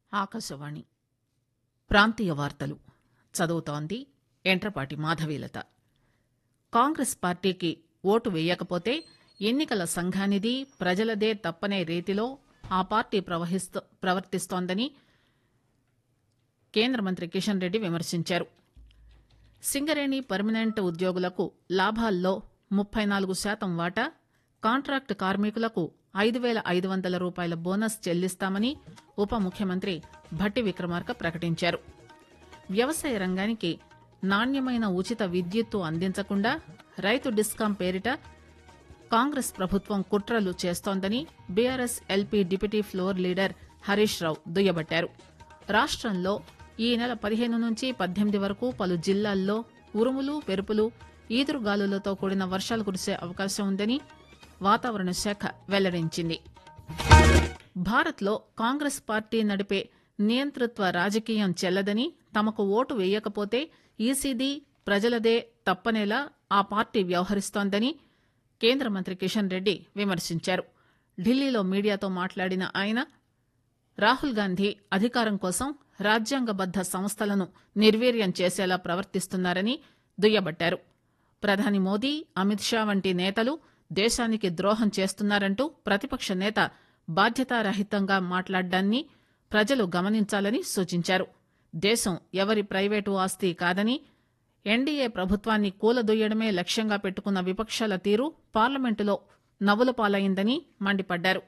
ఆకాశవాణి ప్రాంతీయ వార్తలు చదువుతోంది ఎంట్రపాటి మాధవీలత కాంగ్రెస్ పార్టీకి ఓటు వేయకపోతే ఎన్నికల సంఘానిది ప్రజలదే తప్పనే రీతిలో ఆ పార్టీ ప్రవహిస్తూ ప్రవర్తిస్తోందని కేంద్ర మంత్రి కిషన్ రెడ్డి విమర్శించారు సింగరేణి పర్మనెంట్ ఉద్యోగులకు లాభాల్లో ముప్పై నాలుగు శాతం వాటా కాంట్రాక్టు కార్మికులకు ఐదు పేల ఐదు వందల రూపాయల బోనస్ చెల్లిస్తామని ఉప ముఖ్యమంత్రి భట్టి విక్రమార్క ప్రకటించారు వ్యవసాయ రంగానికి నాణ్యమైన ఉచిత విద్యుత్తు అందించకుండా రైతు డిస్కాం పేరిట కాంగ్రెస్ ప్రభుత్వం కుట్రలు చేస్తోందని BRS LP deputy floor leader Harish Rao దుయ్యబట్టారు రాష్టంలో ఈ నెల పదిహేను నుంచి పద్దెనిమిది వరకు పలు జిల్లాల్లో ఉరుములు పెరుపులు ఈదురుగాలులతో కూడిన వర్షాలు కురిసే అవకాశం ఉందని వాతావరణ శాఖ వెల్లడించింది భారత్లో కాంగ్రెస్ పార్టీ నడిపే నియంతృత్వ రాజకీయం చెల్లదని తమకు ఓటు వేయకపోతే ఈసీదీ ప్రజలదే తప్పనేలా ఆ పార్టీ వ్యవహరిస్తోందని కేంద్ర మంత్రి కిషన్ రెడ్డి విమర్శించారు ఢిల్లీలో మీడియాతో మాట్లాడిన ఆయన రాహుల్ గాంధీ అధికారం కోసం రాజ్యాంగబద్ద సంస్థలను నిర్వీర్యం చేసేలా ప్రవర్తిస్తున్నారని దుయ్యబట్టారు ప్రధాని మోదీ అమిత్ షా వంటి నేతలు దేశానికి ద్రోహం చేస్తున్నారంటూ ప్రతిపక్ష నేత బాధ్యతారహితంగా మాట్లాడ్డాన్ని ప్రజలు గమనించాలని సూచించారు దేశం ఎవరి ప్రైవేటు ఆస్తి కాదని ఎన్డీఏ ప్రభుత్వాన్ని కూలదొయ్యడమే లక్ష్యంగా పెట్టుకున్న విపక్షాల తీరు పార్లమెంటులో నవ్వుల పాలైందని మండిపడ్డారు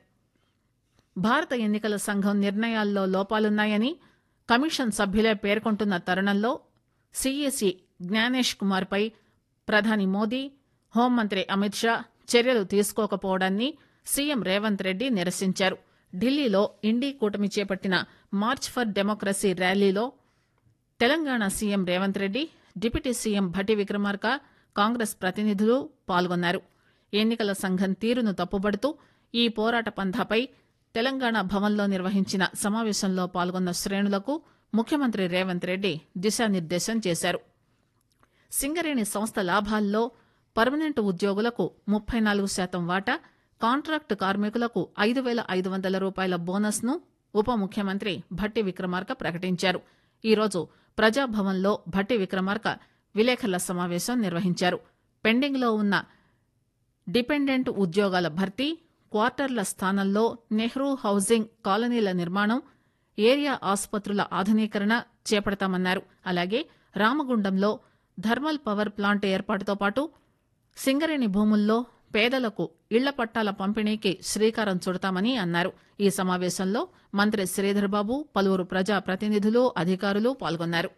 భారత ఎన్నికల సంఘం నిర్ణయాల్లో లోపాలున్నాయని కమిషన్ సభ్యులే పేర్కొంటున్న తరుణంలో సీఈసీ జ్ఞానేష్ కుమార్ పై ప్రధాని మోదీ హోంమంత్రి అమిత్ షా చర్యలు తీసుకోకపోవడాన్ని సీఎం రేవంత్ రెడ్డి నిరసించారు ఢిల్లీలో ఇండీ కూటమి చేపట్టిన మార్చ్ ఫర్ డెమోక్రసీ ర్యాలీలో Telangana CM Revanth Reddy deputy CM Bhatti Vikramarka Congress ప్రతినిధులు పాల్గొన్నారు ఎన్నికల సంఘం తీరును తప్పుబడుతూ ఈ పోరాట పంథాపై తెలంగాణ భవన్లో నిర్వహించిన సమావేశంలో పాల్గొన్న శ్రేణులకు ముఖ్యమంత్రి రేవంత్ రెడ్డి దిశానిర్దేశం చేశారు సింగరేణి సంస్థ లాభాల్లో పర్మనెంట్ ఉద్యోగులకు ముప్పై నాలుగు శాతం వాటా కాంట్రాక్టు కార్మికులకు ఐదు పేల ఐదు వందల రూపాయల బోనస్ ను ఉప ముఖ్యమంత్రి భట్టి విక్రమార్క ప్రకటించారు ఈరోజు ప్రజాభవన్లో భట్టి విక్రమార్క విలేకరుల సమావేశం నిర్వహించారు పెండింగ్ లో ఉన్న డిపెండెంట్ ఉద్యోగాల భర్తీ క్వార్టర్ల స్థానంలో నెహ్రూ హౌసింగ్ కాలనీల నిర్మాణం ఏరియా ఆసుపత్రుల ఆధునీకరణ చేపడతామన్నారు అలాగే రామగుండంలో థర్మల్ పవర్ ప్లాంట్ ఏర్పాటుతో పాటు సింగరేణి భూముల్లో పేదలకు ఇళ్ల పట్టాల పంపిణీకి శ్రీకారం చుడతామని అన్నారు ఈ సమావేశంలో మంత్రి శ్రీధర్బాబు పలువురు ప్రజా ప్రతినిధులు అధికారులు పాల్గొన్నారు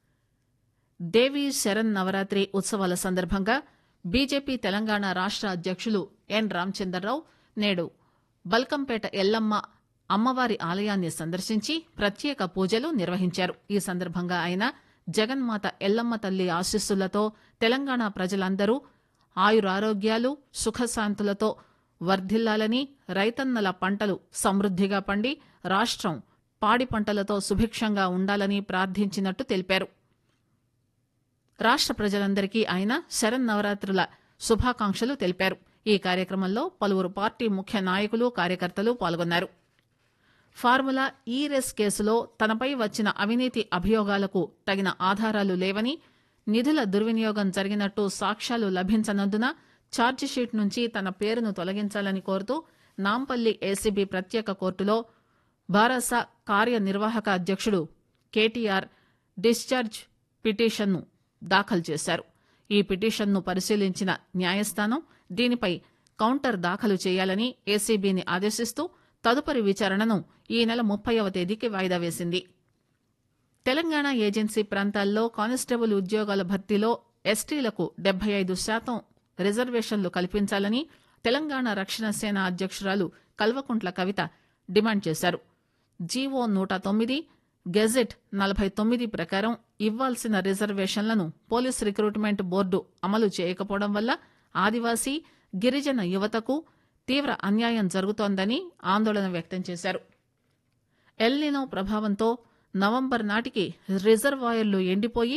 దేవీ శరణ్ నవరాత్రి ఉత్సవాల సందర్భంగా బీజేపీ తెలంగాణ రాష్ట అధ్యక్షులు ఎన్ రామచందర్రావు నేడు బల్కంపేట ఎల్లమ్మ అమ్మవారి ఆలయాన్ని సందర్శించి ప్రత్యేక పూజలు నిర్వహించారు ఈ సందర్భంగా ఆయన జగన్మాత ఎల్లమ్మ తల్లి ఆశీస్సులతో తెలంగాణ ప్రజలందరూ ఆయురారోగ్యాలు సుఖశాంతులతో వర్ధిల్లాలని రైతన్నల పంటలు సమృద్దిగా పండి రాష్టం పాడి పంటలతో సుభిక్షంగా ఉండాలని ప్రార్థించినట్టు తెలిపారు రాష్ట ప్రజలందరికీ ఆయన శరన్నవరాత్రుల శుభాకాంక్షలు తెలిపారు ఈ కార్యక్రమంలో పలువురు పార్టీ ముఖ్య నాయకులు కార్యకర్తలు పాల్గొన్నారు ఫార్ములా ఈ రేస్ కేసులో తనపై వచ్చిన అవినీతి అభియోగాలకు తగిన ఆధారాలు లేవని నిధుల దుర్వినియోగం జరిగినట్టు సాక్ష్యాలు లభించనందున ఛార్జిషీట్ నుంచి తన పేరును తొలగించాలని కోరుతూ నాంపల్లి ఏసీబీ ప్రత్యేక కోర్టులో భారస కార్యనిర్వాహక అధ్యక్షుడు కేటీఆర్ డిశ్చార్జ్ పిటిషన్ను దాఖలు చేశారు ఈ పిటిషన్ను పరిశీలించిన న్యాయస్థానం దీనిపై కౌంటర్ దాఖలు చేయాలని ఏసీబీని ఆదేశిస్తూ తదుపరి విచారణను ఈ నెల ముప్పైవ తేదీకి వాయిదా వేసింది తెలంగాణ ఏజెన్సీ ప్రాంతాల్లో కానిస్టేబుల్ ఉద్యోగాల భర్తీలో ఎస్టీలకు డెబ్బై ఐదు శాతం రిజర్వేషన్లు కల్పించాలని తెలంగాణ రక్షణ సేన అధ్యక్షురాలు కల్వకుంట్ల కవిత డిమాండ్ చేశారు జీవో నూట తొమ్మిది గెజెట్ నలభై తొమ్మిది ప్రకారం ఇవ్వాల్సిన రిజర్వేషన్లను పోలీస్ రిక్రూట్మెంట్ బోర్డు అమలు చేయకపోవడం వల్ల ఆదివాసీ గిరిజన యువతకు తీవ్ర అన్యాయం జరుగుతోందని ఆందోళన వ్యక్తం చేశారు ఎల్నినో ప్రభావంతో నవంబర్ నాటికి రిజర్వాయర్లు ఎండిపోయి